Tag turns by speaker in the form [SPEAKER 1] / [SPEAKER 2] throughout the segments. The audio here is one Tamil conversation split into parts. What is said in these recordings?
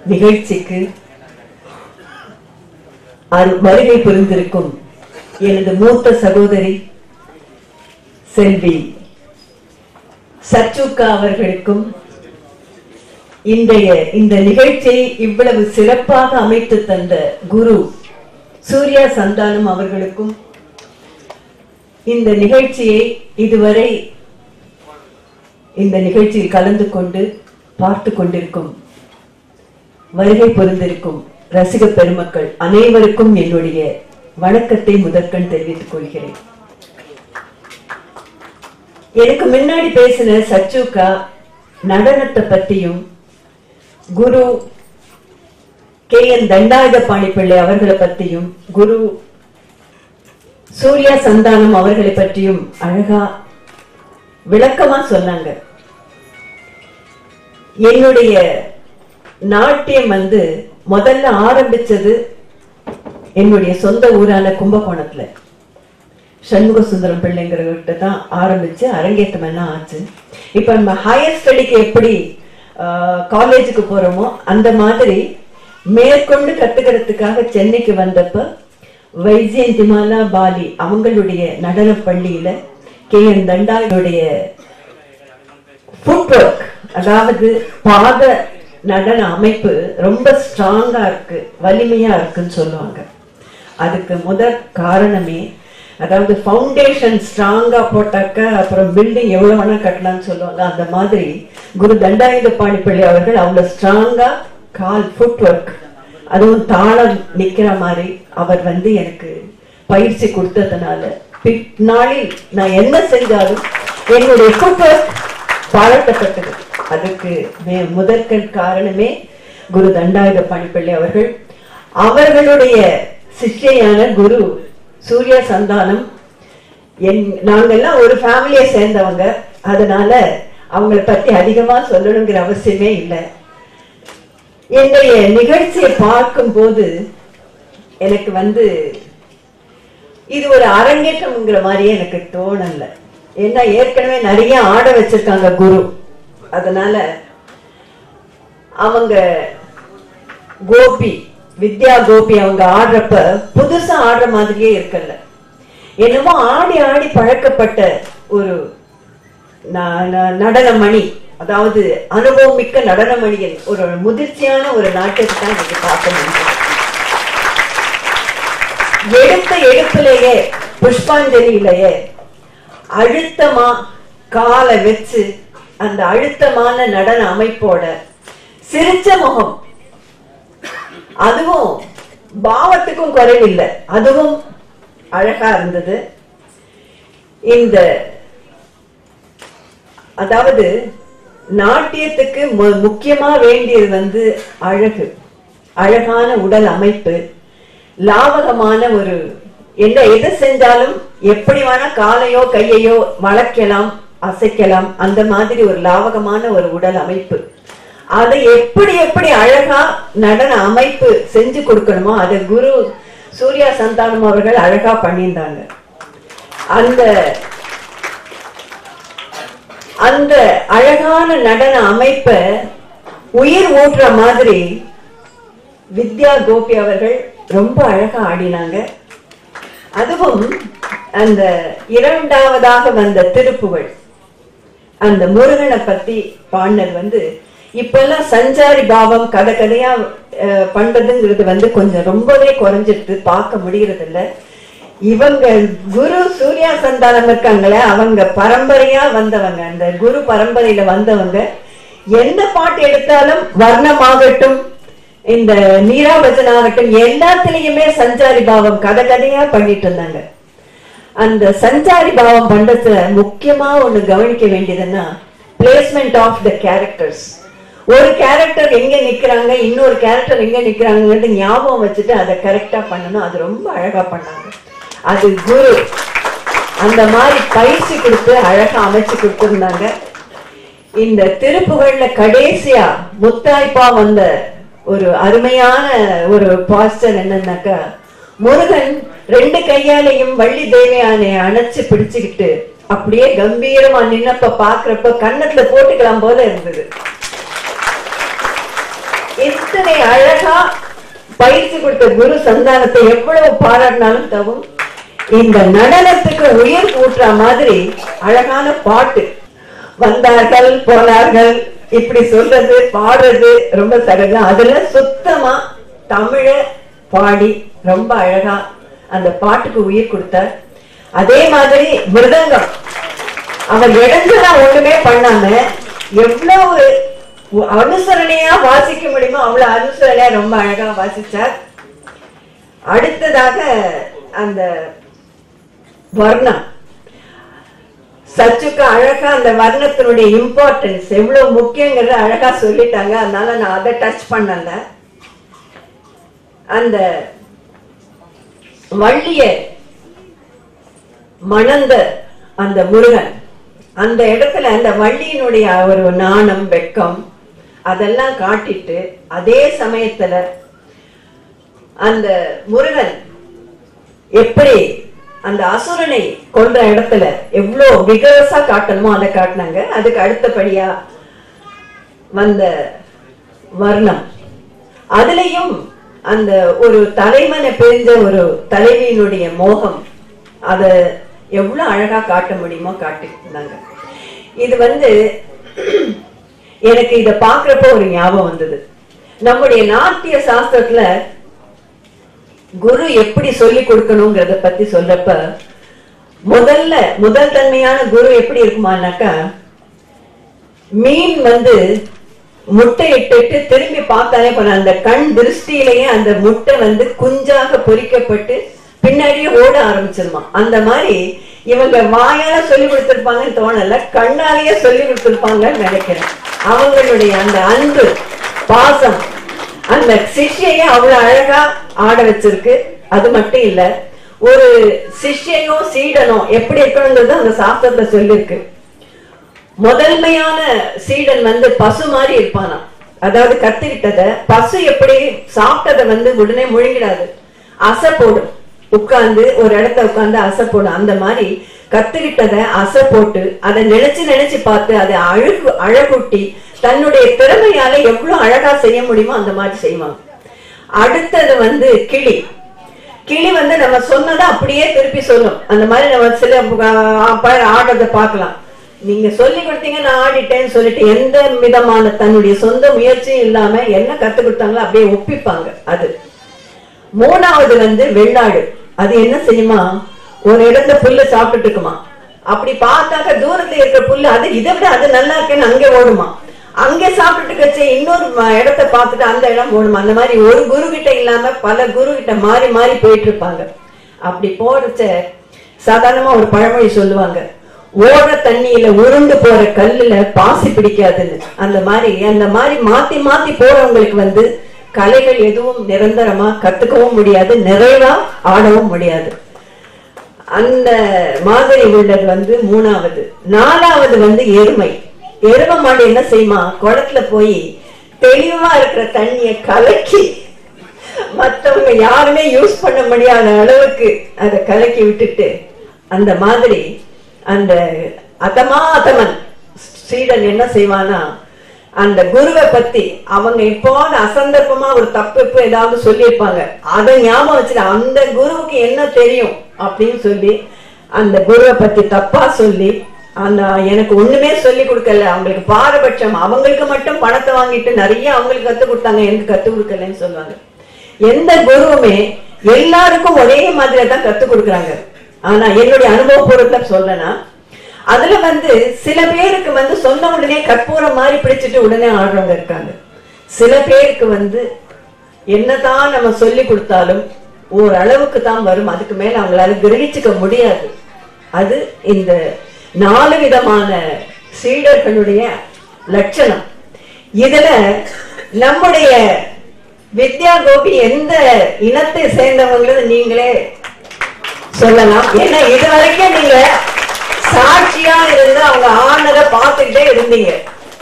[SPEAKER 1] நிகழ்ச்சிக்கு அரு- வருகை புரிந்திருக்கும் எனது மூத்த சகோதரி செல்வி சச்சுக்கா அவர்களுக்கும் இன்றைய இந்த நிகழ்ச்சியை இவ்வளவு சிறப்பாக அமைத்து தந்த குரு சூர்யா சந்தானம் அவர்களுக்கும் இந்த நிகழ்ச்சியை இதுவரை இந்த நிகழ்ச்சியில் கலந்து கொண்டு பார்த்து கொண்டிருக்கும் வருகை புரிந்திருக்கும் ரசிக பெருமக்கள் அனைவருக்கும் என்னுடைய வணக்கத்தை முதற்கண் தெரிவித்துக் கொள்கிறேன் எனக்கு முன்னாடி பேசின சச்சுக்கா நடனத்தை பத்தியும் குரு கே என் தண்டாயுதபாணி பிள்ளை அவர்களை பத்தியும் குரு சூர்யா சந்தானம் அவர்களை பற்றியும் அழகா விளக்கமா சொன்னாங்க என்னுடைய நாட்டியம் வந்து முதல்ல ஆரம்பிச்சது என்னுடைய சொந்த ஊரான கும்பகோணத்துல சண்முக சுந்தரம் பிள்ளைங்கிறவர்கிட்ட தான் ஆரம்பிச்சு அரங்கேற்றம் எல்லாம் ஆச்சு இப்ப நம்ம ஹையர் ஸ்டடிக்கு எப்படி காலேஜுக்கு போறோமோ அந்த மாதிரி மேற்கொண்டு கத்துக்கிறதுக்காக சென்னைக்கு வந்தப்ப வைஜெயந்திமாலா பாலி அவங்களுடைய நடன பள்ளியில கே என் தண்டாயுடைய ஃபுட்ஒர்க் அதாவது பாத நடன அமைப்பு ரொம்ப ஸ்ட்ராங்கா இருக்கு வலிமையா இருக்குன்னு சொல்லுவாங்க அதுக்கு முதல் காரணமே அதாவது ஃபவுண்டேஷன் ஸ்ட்ராங்கா போட்டாக்க அப்புறம் பில்டிங் எவ்வளவு வேணா கட்டலாம்னு சொல்லுவாங்க அந்த மாதிரி குரு தண்டாயுத பாணிப்பள்ளி அவர்கள் அவ்வளவு ஸ்ட்ராங்கா கால் ஃபுட்ஒர்க் அதுவும் தாளம் நிக்கிற மாதிரி அவர் வந்து எனக்கு பயிற்சி கொடுத்ததுனால பின்னாளில் நான் என்ன செஞ்சாலும் என்னுடைய ஃபுட்ஒர்க் பாராட்டப்பட்டது அதுக்கு மே- முதற்கண் காரணமே குரு தண்டாயுத பாணிப்பள்ளி அவர்கள் அவர்களுடைய சிஷ்யையான குரு சூர்யா சந்தானம் என் நாங்கெல்லாம் ஒரு ஃபேமிலியை சேர்ந்தவங்க அதனால அவங்கள பத்தி அதிகமா சொல்லணுங்கிற அவசியமே இல்லை என்னுடைய நிகழ்ச்சியை பார்க்கும்போது எனக்கு வந்து இது ஒரு அரங்கேற்றம்ங்கிற மாதிரியே எனக்கு தோணல ஏன்னா ஏற்கனவே நிறைய ஆட வச்சிருக்காங்க குரு அதனால அவங்க கோபி வித்யா கோபி அவங்க ஆடுறப்ப புதுசா ஆடுற மாதிரியே இருக்கல என்னமோ ஆடி ஆடி பழக்கப்பட்ட ஒரு ந- ந- நடனமணி அதாவது அனுபவமிக்க நடனமணியின் ஒரு முதிர்ச்சியான ஒரு நாட்டத்தை தான் நீங்க பார்க்க முடியும் எடுத்த எடுப்பிலேயே புஷ்பாஞ்சலியிலேயே அழுத்தமா காலை வச்சு அந்த அழுத்தமான நடன அமைப்போட சிரிச்ச முகம் அதுவும் பாவத்துக்கும் குறைவில்லை அதுவும் அழகா இருந்தது இந்த அதாவது நாட்டியத்துக்கு மு- முக்கியமா வேண்டியது வந்து அழகு அழகான உடல் அமைப்பு லாவகமான ஒரு என்ன எது செஞ்சாலும் எப்படி வேணா காலையோ கையையோ வளைக்கலாம் அசைக்கலாம் அந்த மாதிரி ஒரு லாவகமான ஒரு உடல் அமைப்பு அதை எப்படி எப்படி அழகா நடன அமைப்பு செஞ்சு கொடுக்கணுமோ அதை குரு சூர்யா சந்தானம் அவர்கள் அழகா பண்ணியிருந்தாங்க அந்த அந்த அழகான நடன அமைப்பை உயிர் ஊட்டுற மாதிரி வித்யா கோபி அவர்கள் ரொம்ப அழகா ஆடினாங்க அதுவும் அந்த இரண்டாவதாக வந்த திருப்புகழ் அந்த முருகனை பத்தி பாடினது வந்து இப்பெல்லாம் சஞ்சாரி பாவம் கதை கதையா அஹ், பண்றதுங்கிறது வந்து கொஞ்சம் ரொம்பவே குறைஞ்சிட்டு பார்க்க முடியறது இல்ல இவங்க குரு சூர்யா சந்தானம் இருக்காங்களே அவங்க பரம்பரையா வந்தவங்க அந்த குரு பரம்பரையில வந்தவங்க எந்த பாட்டு எடுத்தாலும் வர்ணமாகட்டும் இந்த நீராபஜன் ஆகட்டும் எல்லாத்துலயுமே சஞ்சாரி பாவம் கதை கதையா பண்ணிட்டு இருந்தாங்க அந்த சஞ்சாரி பாவம் பண்றதுல முக்கியமா ஒண்ணு கவனிக்க வேண்டியதுன்னா பிளேஸ்மெண்ட் ஆஃப் த கேரக்டர்ஸ் ஒரு கேரக்டர் எங்க நிக்கிறாங்க இன்னொரு கேரக்டர் எங்க நிக்கிறாங்கிறது ஞாபகம் வச்சுட்டு அதை கரெக்டா பண்ணணும் அது ரொம்ப அழகா பண்ணாங்க அது குரு அந்த மாதிரி பயிற்சி கொடுத்து அழகா அமைச்சு கொடுத்திருந்தாங்க இந்த திருப்புகழ்ல கடைசியா முத்தாய்ப்பா வந்த ஒரு அருமையான ஒரு பாஸ்டர் என்னன்னாக்கா முருகன் ரெண்டு கையாலையும் வள்ளி தேவையானை அணைச்சு பிடிச்சுக்கிட்டு அப்படியே கம்பீரமா நின்னப்ப பாக்குறப்ப கன்னத்துல போட்டுக்கலாம் போல இருந்தது எத்தனை நடனத்தை அழகா பயிற்சி கொடுத்த குரு சந்தானத்தை எவ்வளவு பாராட்டினாலும் தகும் இந்த நடனத்துக்கு உயிர் ஊட்டுற மாதிரி அழகான பாட்டு வந்தார்கள் போனார்கள் இப்படி சொல்றது பாடுறது ரொம்ப சகஜம் அதுல சுத்தமா தமிழ பாடி ரொம்ப அழகா அந்த பாட்டுக்கு உயிர் கொடுத்தார் அதே மாதிரி மிருதங்கம் அவர் இழந்துதான் ஒண்ணுமே பண்ணாம எவ்வளவு அனுசரணையா வாசிக்க முடியுமோ அவ்வளவு அனுசரணையா ரொம்ப அழகா வாசிச்சார் அடுத்ததாக அந்த வர்ணம் சச்சுக்கு அழகா அந்த வர்ணத்தினுடைய இம்பார்ட்டன்ஸ் எவ்வளவு முக்கியங்கிறத அழகா சொல்லிட்டாங்க அதனால நான் அதை டச் பண்ணல அந்த வள்ளிய மணந்த அந்த முருகன் அந்த இடத்துல அந்த வள்ளியினுடைய ஒரு நாணம் வெட்கம் அதெல்லாம் காட்டிட்டு அதே சமயத்துல அந்த முருகன் எப்படி அந்த அசுரனை கொன்ற இடத்துல எவ்வளவு விகரசா காட்டணுமோ அதை காட்டினாங்க அதுக்கு அடுத்தபடியா வந்த வர்ணம் அதுலயும் அந்த ஒரு தலைமனை பிரிஞ்ச ஒரு தலைவியினுடைய மோகம் அத எவ்வளவு அழகா காட்ட முடியுமோ காட்டிருந்தாங்க இது வந்து எனக்கு இத பாக்குறப்ப ஒரு ஞாபகம் வந்தது நம்முடைய நாட்டிய சாஸ்திரத்துல குரு எப்படி சொல்லி கொடுக்கணுங்கிறத பத்தி சொல்றப்ப முதல்ல முதல் தன்மையான குரு எப்படி இருக்குமானாக்கா மீன் வந்து முட்டை இட்டுட்டு திரும்பி பார்த்தாலே போன அந்த கண் திருஷ்டியிலேயே அந்த முட்டை வந்து குஞ்சாக பொரிக்கப்பட்டு பின்னாடியே ஓட ஆரம்பிச்சிருமா அந்த மாதிரி இவங்க வாயால சொல்லி கொடுத்திருப்பாங்கன்னு தோணல கண்ணாலேயே சொல்லி கொடுத்திருப்பாங்கன்னு நினைக்கிறேன் அவங்களுடைய அந்த அன்பு பாசம் அந்த சிஷ்யைய அவ்வளவு அழகா ஆட வச்சிருக்கு அது மட்டும் இல்ல ஒரு சிஷ்யனோ சீடனோ எப்படி இருக்கணுங்கிறது அந்த சாஸ்திரத்துல சொல்லிருக்கு முதன்மையான சீடன் வந்து பசு மாதிரி இருப்பானாம் அதாவது கத்துக்கிட்டத பசு எப்படி சாப்பிட்டதை வந்து உடனே முழுங்கிடாது அசை போடும் உட்கார்ந்து ஒரு இடத்த உட்கார்ந்து அசை போடும் அந்த மாதிரி கத்துக்கிட்டத அசை போட்டு அதை நினைச்சு நினைச்சு பார்த்து அதை அழகு அழகூட்டி தன்னுடைய திறமையால எவ்வளவு அழகா செய்ய முடியுமோ அந்த மாதிரி செய்வாங்க அடுத்தது வந்து கிளி கிளி வந்து நம்ம சொன்னதை அப்படியே திருப்பி சொல்லும் அந்த மாதிரி நம்ம சில ஆடுறத பார்க்கலாம் நீங்க சொல்லி கொடுத்தீங்க நான் ஆடிட்டேன்னு சொல்லிட்டு எந்த விதமான தன்னுடைய சொந்த முயற்சியும் இல்லாம என்ன கத்து கொடுத்தாங்களோ அப்படியே ஒப்பிப்பாங்க அது மூணாவது வந்து வெள்ளாடு அது என்ன செய்யுமா ஒரு இடத்துல புல்லு சாப்பிட்டுட்டு இருக்குமா அப்படி பார்த்தாக்க தூரத்துல இருக்கிற புல்லு அது இதை விட அது நல்லா இருக்கேன்னு அங்கே ஓடுமா அங்க சாப்பிட்டுட்டு கச்சே இன்னொரு ம- இடத்த பார்த்துட்டு அந்த இடம் ஓடுமா அந்த மாதிரி ஒரு குரு கிட்ட இல்லாம பல குரு கிட்ட மாறி மாறி போயிட்டு இருப்பாங்க அப்படி போறச்ச சாதாரணமா ஒரு பழமொழி சொல்லுவாங்க ஓடுற தண்ணியில உருண்டு போற கல்லுல பாசி பிடிக்காதுன்னு அந்த மாதிரி அந்த மாதிரி மாத்தி மாத்தி போறவங்களுக்கு வந்து கலைகள் எதுவும் நிரந்தரமா கத்துக்கவும் முடியாது நிறைவா ஆடவும் முடியாது அந்த மாதிரி உள்ளது வந்து மூணாவது நாலாவது வந்து எருமை எருமை மாடு என்ன செய்யுமா குளத்துல போய் தெளிவா இருக்கிற தண்ணிய கலக்கி மத்தவங்க யாருமே யூஸ் பண்ண முடியாத அளவுக்கு அதை கலக்கி விட்டுட்டு அந்த மாதிரி அந்த அதமா அதமன் சீடன் என்ன செய்வானா அந்த குருவை பத்தி அவங்க இப்போது அசந்தர்ப்பமா ஒரு தப்பு ஏதாவது சொல்லியிருப்பாங்க அதை ஞாபகம் வச்சுட்டு அந்த குருவுக்கு என்ன தெரியும் அப்படின்னு சொல்லி அந்த குருவை பத்தி தப்பா சொல்லி அந்த எனக்கு ஒண்ணுமே சொல்லி கொடுக்கல அவங்களுக்கு பாரபட்சம் அவங்களுக்கு மட்டும் பணத்தை வாங்கிட்டு நிறைய அவங்களுக்கு கத்து கொடுத்தாங்க எனக்கு கத்து கொடுக்கலன்னு சொல்லுவாங்க எந்த குருவுமே எல்லாருக்கும் ஒரே மாதிரி தான் கத்து கொடுக்குறாங்க ஆனா என்னுடைய அனுபவபூர்வத்துல சொல்லனா அதுல வந்து சில பேருக்கு வந்து சொன்ன உடனே கற்பூரம் மாதிரி பிடிச்சிட்டு உடனே ஆடுறவங்க இருக்காங்க சில பேருக்கு வந்து என்னதான் நம்ம சொல்லி கொடுத்தாலும் ஓரளவுக்கு தான் வரும் அதுக்கு மேல அவங்களால கிரகிச்சுக்க முடியாது அது இந்த நாலு விதமான சீடர்களுடைய லட்சணம் இதுல நம்முடைய வித்யா கோபி எந்த இனத்தை சேர்ந்தவங்கிறது நீங்களே சொல்லலாம் ஏன்னா இது வரைக்கும் நீங்க சாட்சியா இருந்து அவங்க ஆனதை பார்த்துக்கிட்டே இருந்தீங்க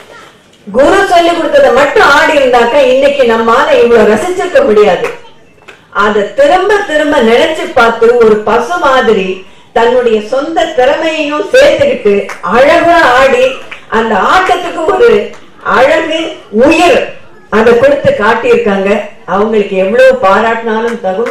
[SPEAKER 1] குரு சொல்லி கொடுத்ததை மட்டும் ஆடி இருந்தாக்க இன்னைக்கு நம்மால இவ்வளவு ரசிச்சிருக்க முடியாது அத திரும்ப திரும்ப நினைச்சு பார்த்து ஒரு பசு மாதிரி தன்னுடைய சொந்த திறமையையும் சேர்த்துக்கிட்டு அழகா ஆடி அந்த ஆட்டத்துக்கு ஒரு அழகு உயிர் அதை கொடுத்து காட்டியிருக்காங்க அவங்களுக்கு எவ்வளவு பாராட்டினாலும் தகும்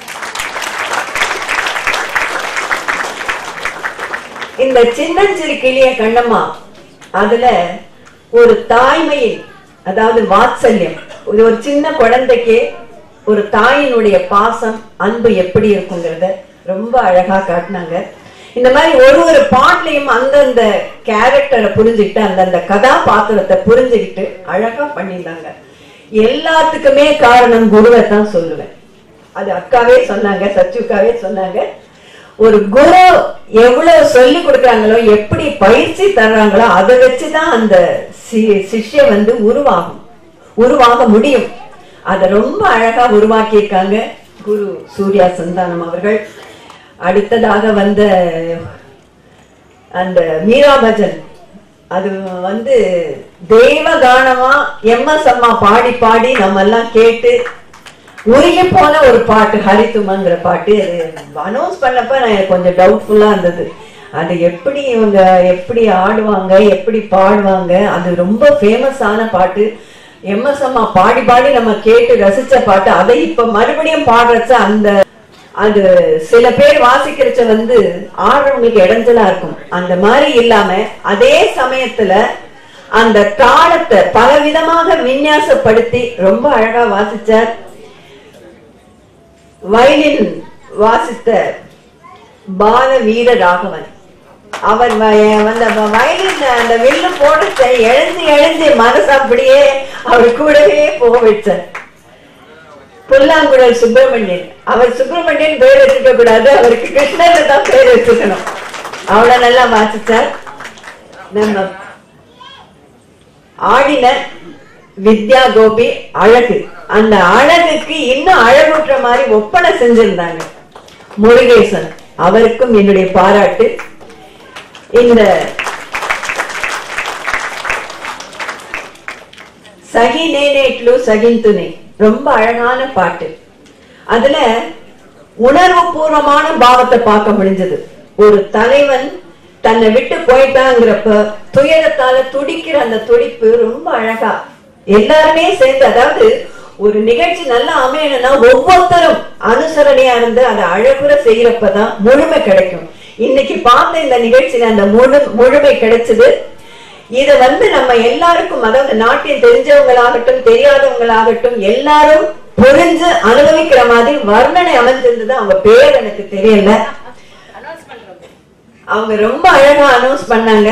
[SPEAKER 1] இந்த சின்னஞ்சிறு கிளிய கண்ணம்மா அதுல ஒரு தாய்மையின் அதாவது வாத்சல்யம் இது ஒரு சின்ன குழந்தைக்கு ஒரு தாயினுடைய பாசம் அன்பு எப்படி இருக்குங்கிறத ரொம்ப அழகா காட்டினாங்க இந்த மாதிரி ஒரு ஒரு பாட்டுலையும் அந்தந்த கேரக்டரை புரிஞ்சுக்கிட்டு அந்தந்த கதாபாத்திரத்தை புரிஞ்சுக்கிட்டு அழகா பண்ணியிருந்தாங்க எல்லாத்துக்குமே காரணம் குருவை தான் சொல்லுவேன் அது அக்காவே சொன்னாங்க சச்சுக்காவே சொன்னாங்க ஒரு குரு எவ்வளவு சொல்லி கொடுக்குறாங்களோ எப்படி பயிற்சி தர்றாங்களோ அதை வச்சுதான் அந்த சி- சிஷ்யம் வந்து உருவாகும் உருவாக முடியும் அதை ரொம்ப அழகா உருவாக்கி இருக்காங்க குரு சூர்யா சந்தானம் அவர்கள் அடுத்ததாக வந்த அந்த மீரா பஜன் அது வந்து தெய்வ கானமா எம்எஸ் அம்மா பாடி பாடி நம்ம எல்லாம் கேட்டு உருகி போன ஒரு பாட்டு ஹரித்துமங்கிற பாட்டு அது அனௌன்ஸ் பண்ணப்ப நான் எனக்கு கொஞ்சம் டவுட்ஃபுல்லா இருந்தது அது எப்படி இவங்க எப்படி ஆடுவாங்க எப்படி பாடுவாங்க அது ரொம்ப ஃபேமஸான பாட்டு எம்எஸ் அம்மா பாடி பாடி நம்ம கேட்டு ரசிச்ச பாட்டு அதை இப்ப மறுபடியும் பாடுறச்ச அந்த அது சில பேர் வாசிக்கிறச்ச வந்து ஆடுறவங்களுக்கு இடைஞ்சலா இருக்கும் அந்த மாதிரி இல்லாம அதே சமயத்துல அந்த தாளத்தை பலவிதமாக விநியாசப்படுத்தி ரொம்ப அழகா வாசிச்சார் வயலின் வாசித்த பால வீர ராகவன் அவர் வ- அந்த வ- வயலின் அந்த வில்லு போடுச்ச எழுந்து எழுந்து மனசு அப்படியே அவர் கூடவே போக வச்சார் புல்லாங்குழல் சுப்பிரமணியன் அவர் சுப்பிரமணியன் பேர் வச்சுக்க கூடாது அவருக்கு கிருஷ்ணர் தான் பேர் வச்சுக்கணும் அவ்வளவு நல்லா வாசிச்சார் நம்ம ஆடின வித்யா கோபி அழகு அந்த அழகுக்கு இன்னும் அழகுற்ற மாதிரி ஒப்பனை செஞ்சிருந்தாங்க முருகேசன் அவருக்கும் என்னுடைய பாராட்டு இந்த சகி நேனேட்லு சகிந்துனே ரொம்ப அழகான பாட்டு அதுல உணர்வு பூர்வமான பாவத்தை பார்க்க முடிஞ்சது ஒரு தலைவன் தன்னை விட்டு போயிட்டாங்கிறப்ப துயரத்தால துடிக்கிற அந்த துடிப்பு ரொம்ப அழகா எல்லாருமே சேர்ந்து அதாவது ஒரு நிகழ்ச்சி நல்லா அமையணும்னா ஒவ்வொருத்தரும் அனுசரணையா இருந்து அதை அழகுற செய்யறப்பதான் முழுமை கிடைக்கும் இன்னைக்கு பார்த்த இந்த நிகழ்ச்சியில அந்த முழு முழுமை கிடைச்சது இத வந்து நம்ம எல்லாருக்கும் அதாவது நாட்டில் தெரிஞ்சவங்களாகட்டும் தெரியாதவங்களாகட்டும் எல்லாரும் புரிஞ்சு அனுபவிக்கிற மாதிரி வர்ணனை அமைஞ்சிருந்தது அவங்க பேர் எனக்கு தெரியல அவங்க ரொம்ப அழகா அனௌன்ஸ் பண்ணாங்க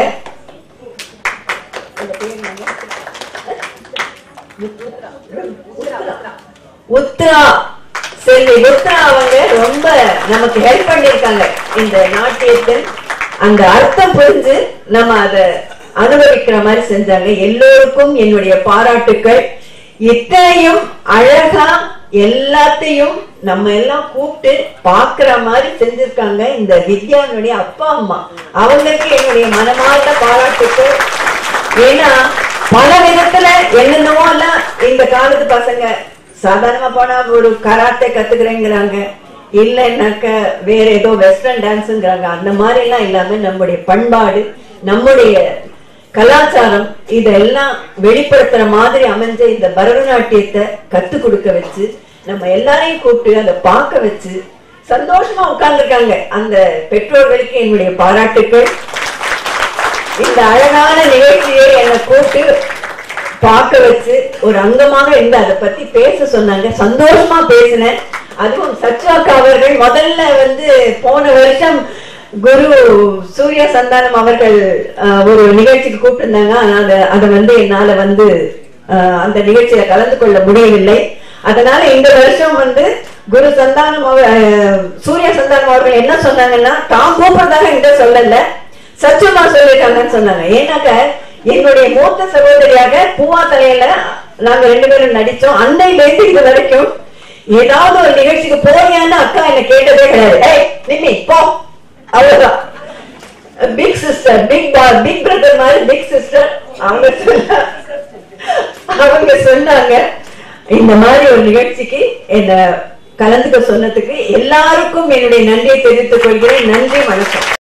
[SPEAKER 1] உத்ரா செல்வி உத்ரா அவங்க ரொம்ப நமக்கு ஹெல்ப் பண்ணிருக்காங்க இந்த நாட்டியத்தில் அந்த அர்த்தம் புரிஞ்சு நம்ம அதை அனுபவிக்கிற மாதிரி செஞ்சாங்க எல்லோருக்கும் என்னுடைய பாராட்டுக்கள் இத்தனையும் அழகா எல்லாத்தையும் நம்ம எல்லாம் கூப்பிட்டு பாக்குற மாதிரி செஞ்சிருக்காங்க இந்த வித்யானுடைய அப்பா அம்மா அவங்களுக்கு என்னுடைய மனமார்ந்த பாராட்டுக்கள் ஏன்னா பல விதத்துல என்னென்னவோ எல்லாம் இந்த காலத்து பசங்க சாதாரணமா போனா ஒரு கராத்தே கத்துக்கிறேங்கிறாங்க இல்லைன்னாக்க வேற ஏதோ வெஸ்டர்ன் டான்ஸுங்கிறாங்க அந்த மாதிரி எல்லாம் இல்லாம நம்முடைய பண்பாடு நம்முடைய கலாச்சாரம் இதெல்லாம் வெளிப்படுத்துற மாதிரி அமைஞ்ச இந்த பரதநாட்டியத்தை கத்து கொடுக்க வச்சு நம்ம எல்லாரையும் கூப்பிட்டு அதை பார்க்க வச்சு சந்தோஷமா உட்கார்ந்துருக்காங்க அந்த பெற்றோர்களுக்கு என்னுடைய பாராட்டுக்கள் இந்த அழகான நிகழ்ச்சியை என்னை கூப்பிட்டு பார்க்க வச்சு ஒரு அங்கமாக இருந்து அதை பத்தி பேச சொன்னாங்க சந்தோஷமா பேசினேன் அதுவும் சச்சுவாக்கா அவர்கள் முதல்ல வந்து போன வருஷம் குரு சூர்யா சந்தானம் அவர்கள் அஹ், ஒரு நிகழ்ச்சிக்கு கூப்பிட்டிருந்தாங்க ஆனா அதை அதை வந்து என்னால வந்து அஹ், அந்த நிகழ்ச்சியில கலந்து கொள்ள முடியவில்லை அதனால இந்த வருஷம் வந்து குரு சந்தானம் அவர் அஹ், சூர்யா சந்தானம் அவர்கள் என்ன சொன்னாங்கன்னா தான் கூப்பிடுறதாக என்கிட்ட சொல்லல சத்தியமா சொல்லிட்டாங்கன்னு சொன்னாங்க ஏன்னாக்க என்னுடைய மூத்த சகோதரியாக பூவா தலையில நாங்க ரெண்டு பேரும் நடிச்சோம் அன்னையிலேருந்து இது வரைக்கும் ஏதாவது ஒரு நிகழ்ச்சிக்கு போறியான்னு அக்கா என்ன கேட்டதே கிடையாது ஏய் நிம்மி போ அவ்வளவுதான் big sister big big brother மாதிரி பிக் சிஸ்டர் அவங்க சொன்னா அவங்க சொன்னாங்க இந்த மாதிரி ஒரு நிகழ்ச்சிக்கு என்ன கலந்துக்க சொன்னதுக்கு எல்லாருக்கும் என்னுடைய நன்றியை தெரிவித்துக் கொள்கிறேன் நன்றி வணக்கம்